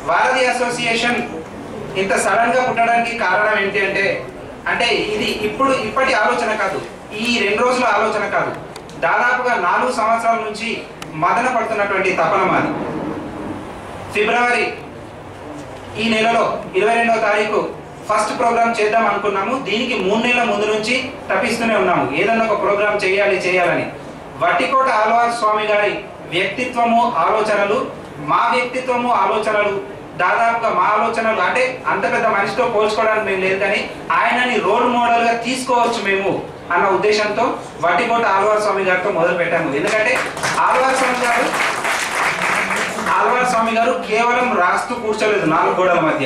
భారతీయ association ఇంత sudden గా పుట్టడానికి కారణం ఏంటి అంటే అంటే ఇది ఇప్పుడు ఇప్పటి ఆలోచన కాదు ఈ రెండు రోజుల ఆలోచన కాదు దాదాపుగా నాలుగు సంవత్సరాల నుంచి మదన పడుతున్నటువంటి తపన మాది ఫిబ్రవరి ఈ నెలలో ఇరవై రెండవ తారీఖు ఫస్ట్ ప్రోగ్రామ్ చేద్దాం అనుకున్నాము దీనికి మూడు నెలల ముందు నుంచి తప్పిస్తూనే ఉన్నాము ఏదన్నా ఒక ప్రోగ్రామ్ చేయాలి చేయాలని వట్టికోట ఆళ్వార్ స్వామి గారి వ్యక్తిత్వము ఆలోచనలు మా వ్యక్తిత్వము ఆలోచనలు దాదాపుగా మా ఆలోచనలు అంటే అంత పెద్ద మనిషితో పోల్చుకోవడానికి మేము లేదు కానీ ఆయనని రోల్ మోడల్ గా తీసుకోవచ్చు మేము అన్న ఉద్దేశంతో వట్టికోట ఆళ్వార్ స్వామి గారితో మొదలు పెట్టాము ఎందుకంటే ఆళ్వార్ స్వామి గారు ఆళ్వార్ స్వామి గారు కేవలం రాస్తూ కూర్చోలేదు నాలుగు గోడల మధ్య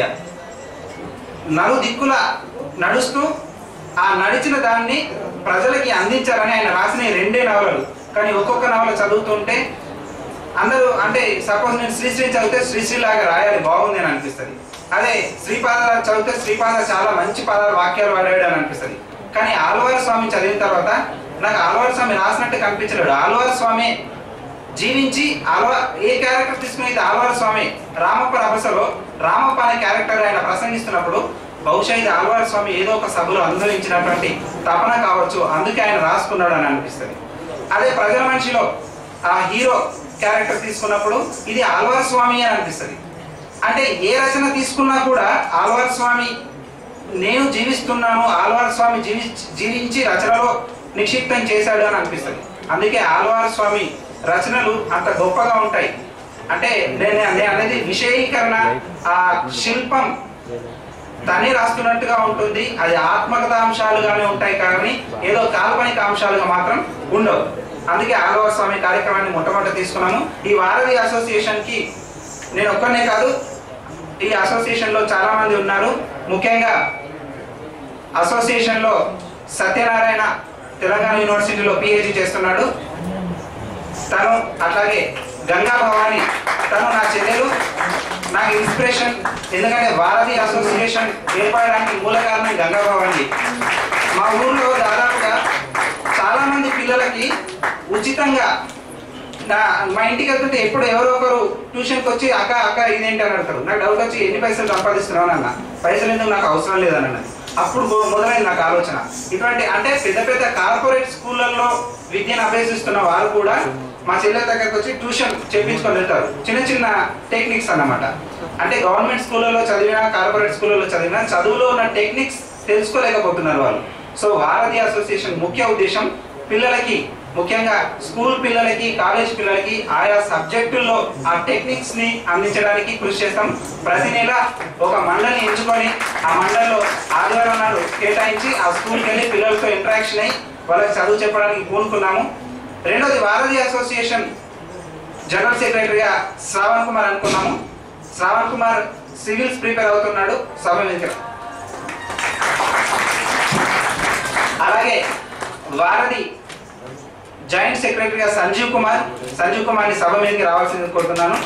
నలు దిక్కుల నడుస్తూ ఆ నడిచిన దాన్ని ప్రజలకి అందించాలని ఆయన రాసిన ఈ రెండే నవలలు కానీ ఒక్కొక్క నవల చదువుతుంటే అందరూ అంటే సపోజ్ నేను శ్రీశ్రీ చదివితే శ్రీశ్రీ లాగా రాయాలి బాగుంది అని అనిపిస్తుంది అదే శ్రీపాద చదివితే శ్రీపాద చాలా మంచి పదాలు వాక్యాలు వాడాడు అని అనిపిస్తుంది కానీ ఆళ్వార్ స్వామి చదివిన తర్వాత నాకు ఆళ్వార్ స్వామి రాసినట్టు కనిపించలేడు ఆళ్వార్ స్వామి జీవించి ఆల్వా ఏ క్యారెక్టర్ తీసుకుని ఇది ఆల్వార్ స్వామి రామప్ప రభసలో రామప్ప అనే క్యారెక్టర్ ఆయన ప్రసంగిస్తున్నప్పుడు బహుశా ఇది ఆల్వార్ స్వామి ఏదో ఒక సభలో అనుభవించినటువంటి తపన కావచ్చు అందుకే ఆయన రాసుకున్నాడు అని అనిపిస్తుంది అదే ప్రజల మనిషిలో ఆ హీరో క్యారెక్టర్ తీసుకున్నప్పుడు ఇది ఆల్వార్ స్వామి అని అనిపిస్తుంది అంటే ఏ రచన తీసుకున్నా కూడా ఆల్వార్ స్వామి నేను జీవిస్తున్నాను ఆల్వార్ స్వామి జీవి జీవించి రచనలో నిక్షిప్తం చేశాడు అని అనిపిస్తుంది అందుకే ఆల్వార్ స్వామి రచనలు అంత గొప్పగా ఉంటాయి అంటే నేను నేను అనేది విషయీకరణ ఆ శిల్పం తనే రాస్తున్నట్టుగా ఉంటుంది అది ఆత్మకథ అంశాలుగానే ఉంటాయి కానీ ఏదో కాల్పనిక అంశాలుగా మాత్రం ఉండవు అందుకే ఆలవ స్వామి కార్యక్రమాన్ని మొట్టమొదటి తీసుకున్నాము ఈ వారధి అసోసియేషన్ కి నేను ఒక్కనే కాదు ఈ అసోసియేషన్ లో చాలా మంది ఉన్నారు ముఖ్యంగా అసోసియేషన్ లో సత్యనారాయణ తెలంగాణ యూనివర్సిటీలో పిహెచ్డి చేస్తున్నాడు తను అట్లాగే గంగా భవాని తను నా చెల్లెలు నాకు ఇన్స్పిరేషన్ ఎందుకంటే భారతీ అసోసియేషన్ ఏర్పడడానికి మూల కారణం గంగా భవాని మా ఊర్లో దాదాపుగా చాలా మంది పిల్లలకి ఉచితంగా నా మా ఇంటికి వెళ్తుంటే ఎప్పుడు ఎవరో ఒకరు ట్యూషన్కి వచ్చి అక్క అక్క ఇదేంటి అని అడతారు నాకు డౌట్ వచ్చి ఎన్ని పైసలు సంపాదిస్తున్నావు అన్న పైసలు ఎందుకు నాకు అవసరం లేదని అన్నది అప్పుడు మొ- మొదలైంది నాకు ఆలోచన ఇటువంటి అంటే పెద్ద పెద్ద కార్పొరేట్ స్కూళ్ళల్లో విద్యను అభ్యసిస్తున్న వారు కూడా మా చెల్లెల దగ్గరకు వచ్చి ట్యూషన్ చెప్పించుకొని వెళ్తారు చిన్న చిన్న టెక్నిక్స్ అన్నమాట అంటే గవర్నమెంట్ స్కూళ్ళలో చదివినా కార్పొరేట్ స్కూళ్ళలో చదివినా చదువులో ఉన్న టెక్నిక్స్ తెలుసుకోలేకపోతున్నారు వాళ్ళు సో భారతీయ అసోసియేషన్ ముఖ్య ఉద్దేశం పిల్లలకి ముఖ్యంగా స్కూల్ పిల్లలకి కాలేజ్ పిల్లలకి ఆయా సబ్జెక్టుల్లో ఆ టెక్నిక్స్ ని అందించడానికి కృషి చేస్తాం ప్రతి నెల ఒక మండలిని ఎంచుకొని ఆ మండలిలో ఆదివారం నాడు కేటాయించి ఆ స్కూల్కి వెళ్ళి పిల్లలతో ఇంటరాక్షన్ అయ్యి వాళ్ళకి చదువు చెప్పడానికి పూనుకున్నాము రెండోది భారతీయ అసోసియేషన్ జనరల్ సెక్రటరీగా శ్రావణ్ కుమార్ అనుకున్నాము శ్రావణ్ కుమార్ సివిల్స్ ప్రిపేర్ అవుతున్నాడు సభ మీద అలాగే వారధి జాయింట్ సెక్రటరీగా సంజీవ్ కుమార్ సంజీవ్ కుమార్ని సభ మీదకి రావాల్సింది కోరుతున్నాను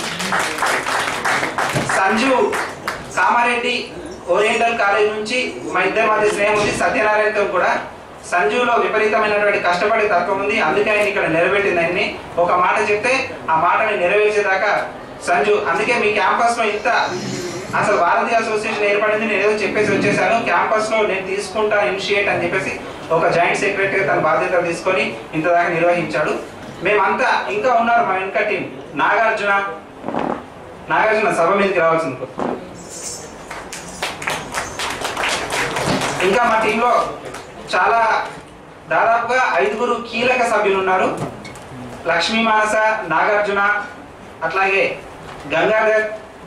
సంజు కామారెడ్డి ఓరియంటల్ కాలేజ్ నుంచి మా ఇద్దరి మధ్య స్నేహం ఉంది సత్యనారాయణతో కూడా సంజులో విపరీతమైనటువంటి కష్టపడే తత్వం ఉంది అందుకే ఆయన ఇక్కడ నిలబెట్టింది ఆయన్ని ఒక మాట చెప్తే ఆ మాటని నెరవేర్చేదాకా సంజు అందుకే మీ క్యాంపస్ లో ఇంత అసలు భారతీయ అసోసియేషన్ ఏర్పడింది నేను ఏదో చెప్పేసి వచ్చేసాను క్యాంపస్ లో నేను తీసుకుంటా ఇనిషియేట్ అని చెప్పేసి ఒక జాయింట్ సెక్రటరీ తన బాధ్యతలు తీసుకొని ఇంతదాకా నిర్వహించాడు మేమంతా ఇంకా ఉన్నారు మా వెనక టీం నాగార్జున నాగార్జున సభ మీదకి రావాల్సింది కోరు. ఇంకా మా టీంలో చాలా దాదాపుగా ఐదుగురు కీలక సభ్యులు ఉన్నారు లక్ష్మీ మానస నాగార్జున అట్లాగే గంగాధర్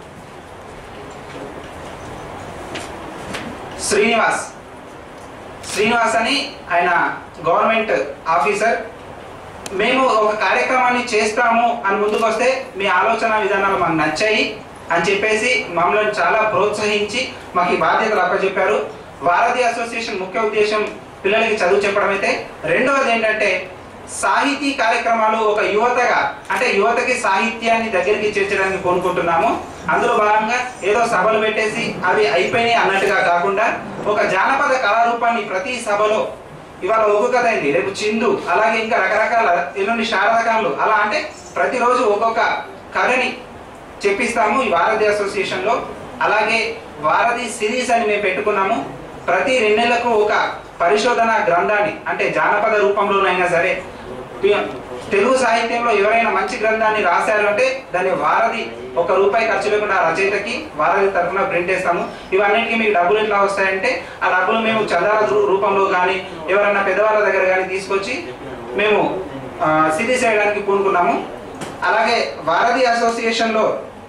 శ్రీనివాస్ శ్రీనివాస్ అని ఆయన గవర్నమెంట్ ఆఫీసర్ మేము ఒక కార్యక్రమాన్ని చేస్తాము అని ముందుకు వస్తే మీ ఆలోచన విధానాలు మాకు నచ్చాయి అని చెప్పేసి మమ్మల్ని చాలా ప్రోత్సహించి మాకు ఈ బాధ్యతలు అప్పచెప్పారు భారతీ అసోసియేషన్ ముఖ్య ఉద్దేశం పిల్లలకి చదువు చెప్పడం అయితే రెండవది ఏంటంటే సాహితీ కార్యక్రమాలు ఒక యువతగా అంటే యువతకి సాహిత్యాన్ని దగ్గరికి చేర్చడానికి కోరుకుంటున్నాము అందులో భాగంగా ఏదో సభలు పెట్టేసి అవి అయిపోయినాయి అన్నట్టుగా కాకుండా ఒక జానపద కళారూపాన్ని ప్రతి సభలో ఇవాళ ఒగ్గు కథ అయింది రేపు చిందు అలాగే ఇంకా రకరకాల ఎల్లుండి శారదకాలు అలా అంటే ప్రతిరోజు ఒక్కొక్క కథని చెప్పిస్తాము ఈ వారధి అసోసియేషన్లో అలాగే వారధి సిరీస్ అని మేము పెట్టుకున్నాము ప్రతి రెండు నెలలకు ఒక పరిశోధన గ్రంథాన్ని అంటే జానపద రూపంలోనైనా సరే పి- తెలుగు సాహిత్యంలో ఎవరైనా మంచి గ్రంథాన్ని రాశారు అంటే దాన్ని వారధి ఒక రూపాయి ఖర్చు లేకుండా ఆ రచయితకి వారధి తరఫున ప్రింట్ చేస్తాము ఇవన్నిటికీ మీకు డబ్బులు ఎట్లా వస్తాయంటే ఆ డబ్బులు మేము చందాల రూ- రూపంలో కానీ ఎవరైనా పెద్దవాళ్ళ దగ్గర కానీ తీసుకొచ్చి మేము ఆ, సిరీస్ చేయడానికి పూనుకున్నాము అలాగే వారధి అసోసియేషన్లో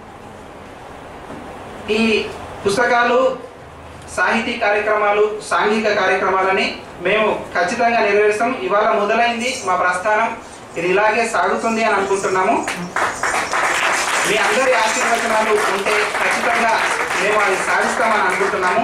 ఈ పుస్తకాలు సాహితీ కార్యక్రమాలు సాంఘిక కార్యక్రమాలని మేము ఖచ్చితంగా నెరవేరుస్తాం ఇవాళ మొదలైంది మా ప్రస్థానం ఇది ఇలాగే సాగుతుంది అని అనుకుంటున్నాము మీ అందరి ఆశీర్వచనాలు ఉంటే ఖచ్చితంగా మేము అది సాధిస్తామని అనుకుంటున్నాము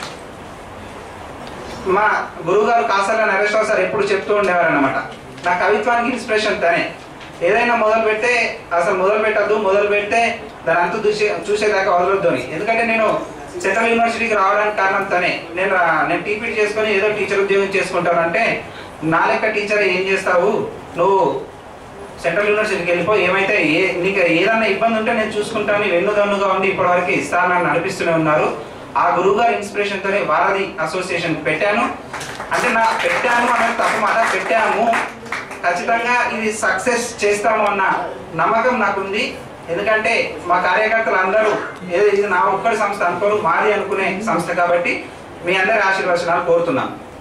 మా గురువుగారు కాసర్ల నరేశ్వర సార్ ఎప్పుడు చెప్తూ ఉండేవారు అనమాట నా కవిత్వానికి ఇన్స్పిరేషన్ తనే ఏదైనా మొదలు పెడితే అసలు మొదలు పెట్టద్దు మొదలు పెడితే దాని అంతు చూసే చూసేదాకా వదలొద్దు అని ఎందుకంటే నేను సెంట్రల్ యూనివర్సిటీకి రావడానికి కారణం తనే నేను రా- నేను టీపీటీ చేసుకొని ఏదో టీచర్ ఉద్యోగం చేసుకుంటానంటే నా లెక్క టీచర్ ఏం చేస్తావు నువ్వు సెంట్రల్ యూనివర్సిటీకి వెళ్ళిపో ఏమైతే ఏ నీకు ఏదన్నా ఇబ్బంది ఉంటే నేను చూసుకుంటాను వెన్నుదన్నుగా ఉండి ఇప్పటివరకు ఇస్తానని నడిపిస్తూనే ఉన్నారు ఆ గురువు గారి ఇన్స్పిరేషన్ తోనే వారధి అసోసియేషన్ పెట్టాను అంటే నా పెట్టాను అనేది తప్పు మాట పెట్టాము ఖచ్చితంగా ఇది సక్సెస్ చేస్తాము అన్న నమ్మకం నాకుంది ఎందుకంటే మా కార్యకర్తలు అందరూ ఏదో ఇది నా ఒక్కడి సంస్థ అనుకోరు మాది అనుకునే సంస్థ కాబట్టి మీ అందరి ఆశీర్వచనాలు కోరుతున్నాను